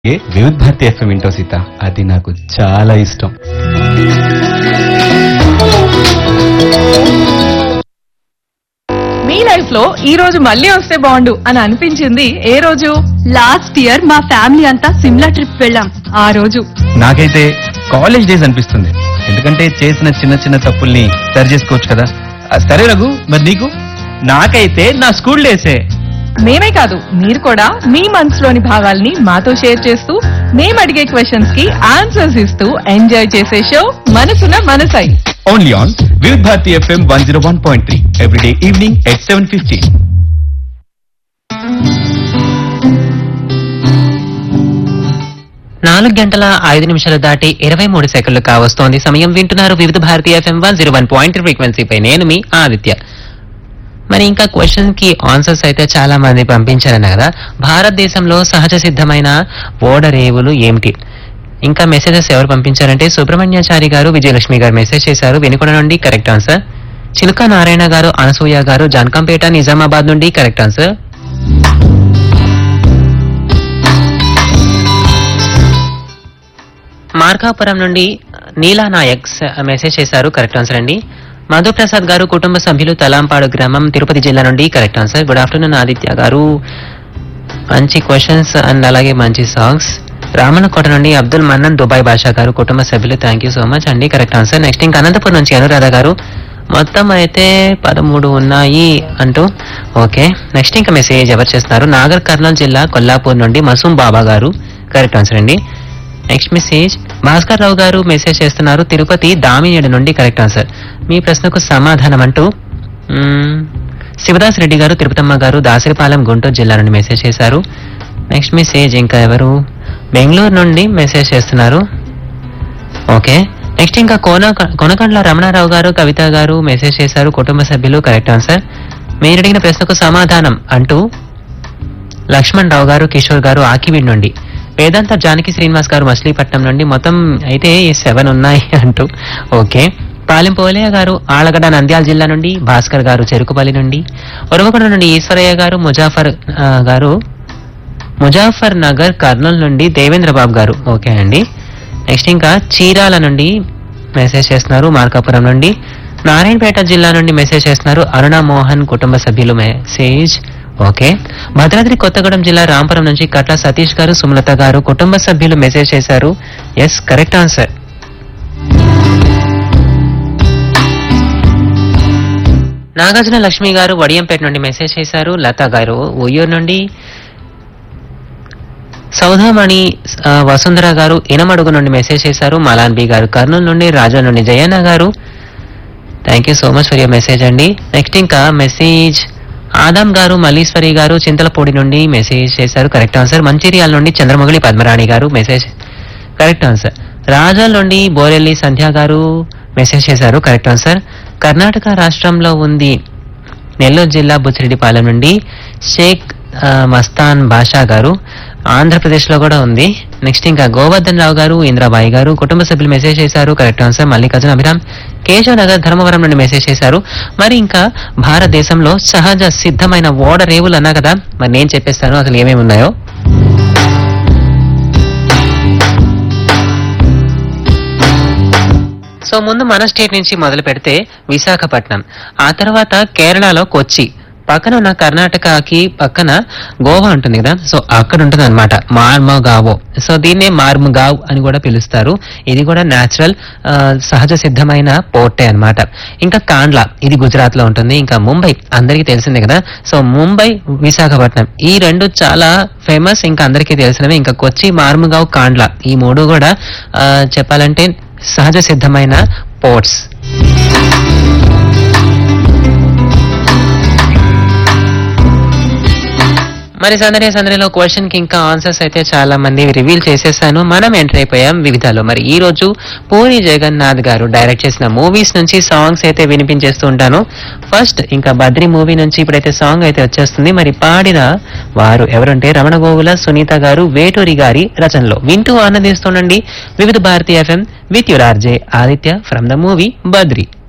ఏ వివిధ భారతి ఎఫ్ఎం వింటో సీత అది నాకు చాలా ఇష్టం మీ లైఫ్ లో ఈ రోజు మళ్ళీ వస్తే బాగుండు అని అనిపించింది ఏ రోజు లాస్ట్ ఇయర్ మా ఫ్యామిలీ అంతా సిమ్లా ట్రిప్ వెళ్ళాం ఆ రోజు నాకైతే కాలేజ్ డేస్ అనిపిస్తుంది ఎందుకంటే చేసిన చిన్న చిన్న తప్పుల్ని సరి చేసుకోవచ్చు కదా ఆ, సరే రఘు మరి నీకు నాకైతే నా స్కూల్ డేసే మేమే కాదు మీరు కూడా మీ మనసులోని భావాల్ని మాతో షేర్ చేస్తూ మేము అడిగే క్వశ్చన్స్ కి ఆన్సర్స్ ఇస్తూ ఎంజాయ్ చేసే షో మనసున మనసై only on Vividh Bharati FM one zero one point three every day evening at seven fifty నాలుగు గంటల ఐదు నిమిషాలు దాటి ఇరవై మూడు సెకండ్లు కావస్తోంది సమయం వింటున్నారు Vividh Bharati FM one zero one point ఫ్రీక్వెన్సీపై నేను మీ ఆదిత్య మరి ఇంకా క్వశ్చన్ కి ఆన్సర్స్ అయితే చాలా మంది పంపించారన్న కదా భారతదేశంలో సహజ సిద్ధమైన ఓడరేవులు ఏమిటి ఇంకా మెసేజెస్ ఎవరు పంపించారంటే సుబ్రహ్మణ్యాచారి గారు విజయలక్ష్మి గారు మెసేజ్ చేశారు వినుకొండ నుండి కరెక్ట్ ఆన్సర్ చిలుక నారాయణ గారు అనసూయ గారు జాన్కంపేట నిజామాబాద్ నుండి కరెక్ట్ ఆన్సర్ మార్కాపురం నుండి నీలా నాయక్ స- మెసేజ్ చేశారు కరెక్ట్ ఆన్సర్ అండి మధుప్రసాద్ గారు కుటుంబ సభ్యులు తలాంపాడు గ్రామం తిరుపతి జిల్లా నుండి correct answer good afternoon Aditya గారు మంచి క్వశ్చన్స్ అండ్ అలాగే మంచి సాంగ్స్ రామన్నకోట నుండి అబ్దుల్ మన్నన్ దుబాయ్ భాషా గారు కుటుంబ సభ్యులు థ్యాంక్ యూ సో మచ్ అండి కరెక్ట్ ఆన్సర్ నెక్స్ట్ ఇంకా అనంతపురం నుంచి అనురాధ గారు మొత్తం అయితే పదమూడు ఉన్నాయి అంటూ ఓకే నెక్స్ట్ ఇంకా మెసేజ్ ఎవరు చేస్తున్నారు నాగర్ కర్నూలు జిల్లా కొల్లాపూర్ నుండి మసూం బాబా గారు కరెక్ట్ ఆన్సర్ అండి నెక్స్ట్ మెసేజ్ భాస్కర్ రావు గారు మెసేజ్ చేస్తున్నారు తిరుపతి దామినేడు నుండి కరెక్ట్ ఆన్సర్ మీ ప్రశ్నకు సమాధానం అంటూ మ్మ్, శివదాస్ రెడ్డి గారు తిరుపతమ్మ గారు దాసరిపాలెం గుంటూరు జిల్లా నుండి మెసేజ్ చేశారు నెక్స్ట్ మెసేజ్ ఇంకా ఎవరు బెంగళూరు నుండి మెసేజ్ చేస్తున్నారు ఓకే నెక్స్ట్ ఇంకా కోన కొనకండ్ల రమణారావు గారు కవిత గారు మెసేజ్ చేశారు కుటుంబ సభ్యులు కరెక్ట్ ఆన్సర్ మీరు అడిగిన ప్రశ్నకు సమాధానం అంటూ లక్ష్మణ్ రావు గారు కిషోర్ గారు ఆకివీడ్ నుండి వేదాంత జానకి శ్రీనివాస్ గారు మచిలీపట్నం నుండి మొత్తం అయితే సెవెన్ ఉన్నాయి అంటూ ఓకే పాలెం పోలయ్య గారు ఆలగడ్డ నంద్యాల జిల్లా నుండి భాస్కర్ గారు చెరుకుపల్లి నుండి ఉరవకొండ నుండి ఈశ్వరయ్య గారు ముజాఫర్ ఆ, గారు ముజాఫర్ నగర్ కర్నూలు నుండి దేవేంద్ర బాబు గారు ఓకే అండి నెక్స్ట్ ఇంకా చీరాల నుండి మెసేజ్ చేస్తున్నారు మార్కాపురం నుండి నారాయణపేట జిల్లా నుండి మెసేజ్ చేస్తున్నారు అరుణ మోహన్ కుటుంబ సభ్యులు మెసేజ్ ఓకే భద్రాద్రి కొత్తగూడెం జిల్లా రాంపురం నుంచి కట్ల సతీష్ గారు సుమలత గారు కుటుంబ సభ్యులు మెసేజ్ చేశారు yes correct answer Nagarjuna Lakshmi గారు వడియంపేట నుండి మెసేజ్ చేశారు లత గారు ఉయ్యూరు నుండి సౌధామణి ఆ, వసుంధర గారు ఇనమడుగు నుండి మెసేజ్ చేశారు మలాన్ బి గారు కర్నూలు నుండి రాజా నుండి జయన్న గారు thank you so much for your message అండి నెక్స్ట్ ఇంకా మెసేజ్ ఆదాం గారు మల్లీశ్వరి గారు చింతలపూడి నుండి మెసేజ్ చేశారు కరెక్ట్ ఆన్సర్ మంచిర్యాల నుండి చంద్రమౌళి పద్మరాణి గారు మెసేజ్ కరెక్ట్ ఆన్సర్ రాజాల్ నుండి బోరెల్లి సంధ్య గారు మెసేజ్ చేశారు కరెక్ట్ ఆన్సర్ కర్ణాటక రాష్ట్రంలో ఉంది నెల్లూరు జిల్లా బుచ్చిరెడ్డిపాలెం నుండి షేక్ ఆ, మస్తాన్ బాషా గారు ఆంధ్రప్రదేశ్ లో కూడా ఉంది నెక్స్ట్ ఇంకా గోవర్ధన్ రావు గారు ఇంద్రాబాయి గారు కుటుంబ సభ్యులు మెసేజ్ చేశారు కరెక్ట్ ఆన్సర్ మల్లికార్జున అభిరామ్ కేశవ్ నగర్ ధర్మవరం నుండి మెసేజ్ చేశారు మరి ఇంకా భారతదేశంలో సహజ సిద్ధమైన ఓడ రేవులు అన్నా కదా మరి నేను చెప్పేస్తాను అసలు ఏమేమి ఉన్నాయో సో ముందు మన స్టేట్ నుంచి మొదలు పెడితే విశాఖపట్నం ఆ తర్వాత కేరళలో కొచ్చి పక్కన ఉన్న కర్ణాటకకి పక్కన గోవా ఉంటుంది కదా సో అక్కడ ఉంటుంది అనమాట మార్మగావో సో దీన్నే మార్మగావ్ అని కూడా పిలుస్తారు ఇది కూడా న్యాచురల్ సహజ సిద్ధమైన పోర్టే అన్నమాట ఇంకా కాండ్లా ఇది గుజరాత్ లో ఉంటుంది ఇంకా ముంబై అందరికీ తెలిసిందే కదా సో ముంబై విశాఖపట్నం ఈ రెండు చాలా ఫేమస్ ఇంకా అందరికీ తెలిసినవి ఇంకా కొచ్చి మార్ముగావ్ కాండ్లా ఈ మూడు కూడా ఆ, చెప్పాలంటే సహజ సిద్ధమైన పోర్ట్స్ మరి సందడి సందడిలో క్వశ్చన్ కి ఇంకా ఆన్సర్స్ అయితే చాలా మంది రివీల్ చేసేసాను మనం ఎంటర్ అయిపోయాం వివిధాలో మరి ఈ రోజు పూరి జగన్నాథ్ గారు డైరెక్ట్ చేసిన మూవీస్ నుంచి సాంగ్స్ అయితే వినిపించేస్తూ ఉంటాను ఫస్ట్ ఇంకా బద్రి మూవీ నుంచి ఇప్పుడైతే సాంగ్ అయితే వచ్చేస్తుంది మరి పాడిన వారు ఎవరంటే రమణ గోగుల సునీత గారు వేటూరి గారి రచనలో వింటూ ఆనందిస్తుండండి Vividh Bharati FM with your RJ Aditya from the movie Badri